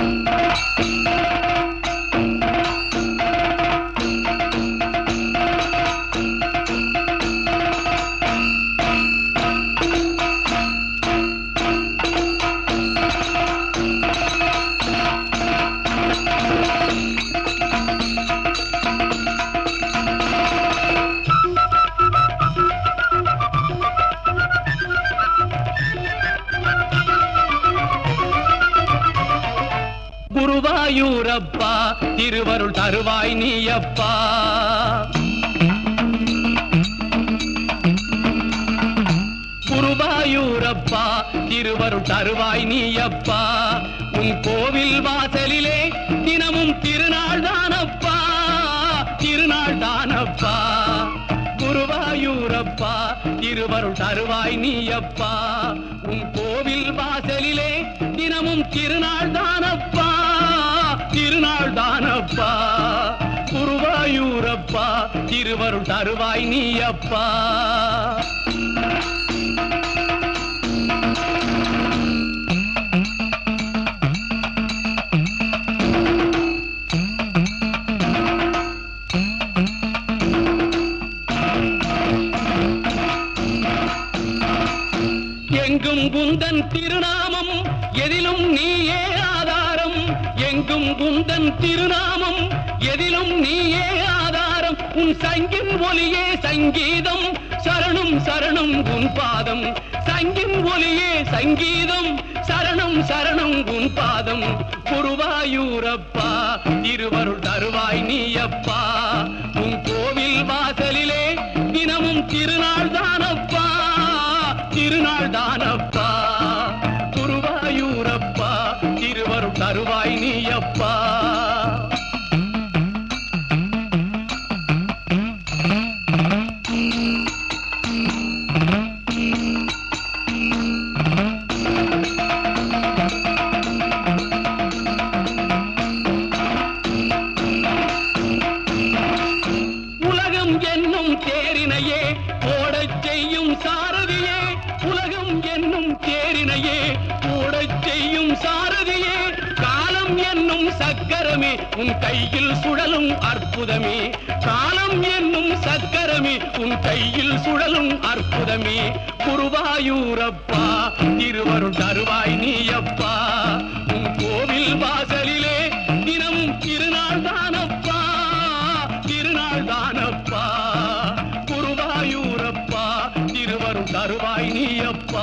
குருவாயூரப்பா திருவருள் தருவாய் நீயப்பா குருவாயூரப்பா திருவருள் தருவாய் நீயப்பா உன் கோவில் வாசலிலே தினமும் திருநாள் தானப்பா திருநாள் தானப்பா குருவாயூரப்பா திருவருள் தருவாய் நீயப்பா உன் கோவில் வாசலிலே தினமும் திருநாள் தானப்பா திருநாள் தானப்பா குருவாயூரப்பா திருவருள் தருவாய் நீயப்பா எங்கும் குந்தன் திருநாமம் எதிலும் நீயே ஆதாரம் எங்கும் குந்தன் திருநாமம் எதிலும் நீயே ஆதாரம் உன் சங்கின் ஒலியே சங்கீதம் சரணம் சரணம் உன் பாதம் சங்கின் ஒலியே சங்கீதம் சரணம் சரணம் உன் பாதம் குருவாயூரப்பா திருவருள் தருவாய் நீயப்பா உன் கோவில் வாசலிலே தினமும் திருநாள் தானப்பா திருநாள் தானப்பா குருவாயூரப்பா திருவருள் தருவாய் நீயப்பா உலகம் என்னும் தேரினையே ஓடச் செய்யும் சாரதியே உலகம் என்னும் தேரினையே ஓடச் செய்யும் சாரதியே காலம் என்னும் சக்கரமே உன் கையில் சுழலும் அற்புதமே காலம் என்னும் சக்கரமே உன் கையில் சுழலும் அற்புதமே குருவாயூரப்பா திருவருள் தருவாய் நீயப்பா உன் கோவில் வாசலிலே தினமும் திருநாள் தானப்பா திருநாள் தானப்பா குருவாயூரப்பா திருவருள் தருவாய் நீயப்பா